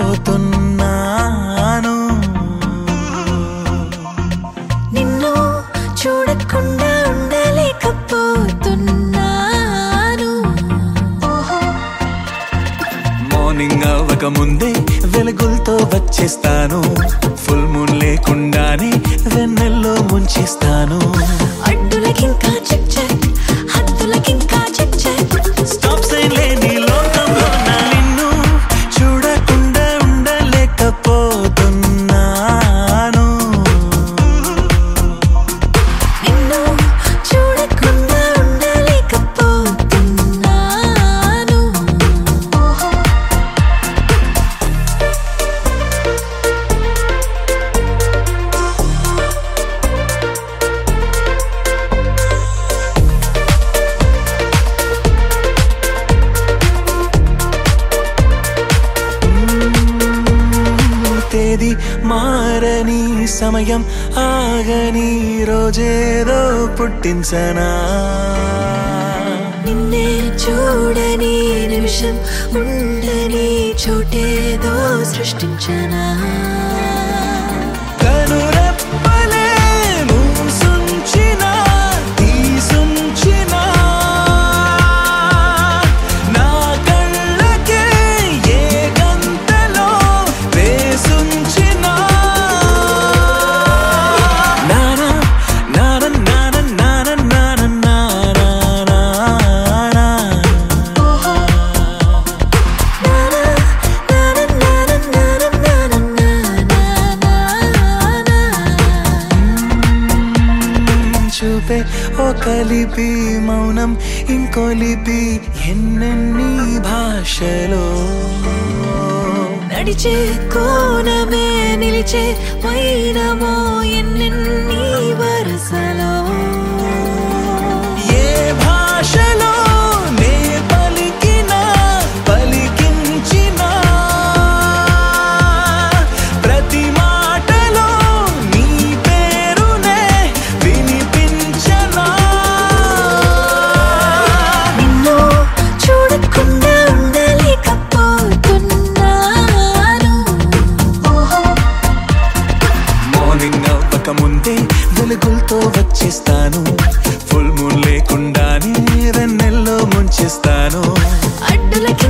నిన్ను చూడకుండా ఉండలేకపోతున్నాను ఓహో మార్నింగ్ అవ్వక ముందే వెలుగులతో వచ్చేస్తాను ఫుల్ మూన్ లేకుండానే వెన్నెల్లో ముంచేస్తాను అడ్డులకింకా చెక్ చెక్ హద్దులకింకా చెక్ చెక్ స్టాప్ సైన్ లేని లోకంలో నా నిన్ను చూడకుండా ఉండలేకపోతున్నాను నిన్ను చూడకుండా ఉండలేకపోతున్నాను ఓహో తేదీ మారని సమయం ఆగని రోజేదో పుట్టించనా నిన్నే చూడని నిమిషం ఉండని చోటేదో సృష్టించనా కనురెప్పలే మూసుంచిన తీసుంచిన నా కళ్ళకే ఏ గంతలో వేసుంచిన నానా నాన నాన నాన నాన నాన నానా ఓహో నానా నానా నానా నానా నానా నానా చూపే ఓ కలిపి మౌనం ఇంకో లిపి ఎన్నెన్ని భాషలో నడిచే కోనమే నిలిచే వైనమో ఎన్నెన్ని వరసలో ఏ భాషలో నే పలికినా పలికించినా ప్రతి మాటలో నీ పేరునే వినిపించనా నిన్ను చూడకుండా ఉండలేకపోతున్నాను ఓహో మార్నింగ్ అవ్వక ముందే వెలుగులతో వచ్చేస్తాను ఫుల్ మూన్ లేకుండానే వెన్నెల్లో ముంచేస్తాను అడ్డులకి